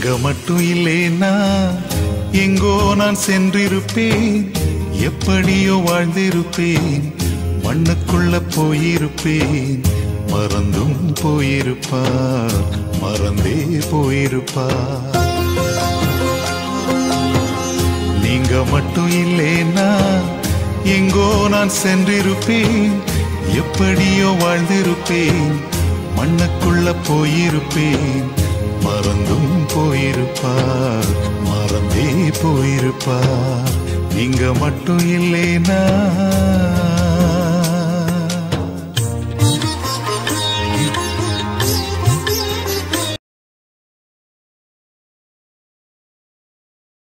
நீங்க மட்டும் இல்லேனா எங்கோ நான் சென்றிருப்பேன் எப்படியோ வாழ்ந்திருப்பேன் மண்ணுக்குள்ள போயிருப்பேன் மறந்தும் போயிருப்பார் மறந்தே போயிருப்பார் நீங்க மட்டும் இல்லேனா எங்கோ நான் சென்றிருப்பேன் எப்படியோ வாழ்ந்திருப்பேன் மண்ணுக்குள்ள போயிருப்பேன் மறந்தும் போயிருப்பார் மறந்தே போயிருப்பார் நீங்க மட்டும் இல்லேனா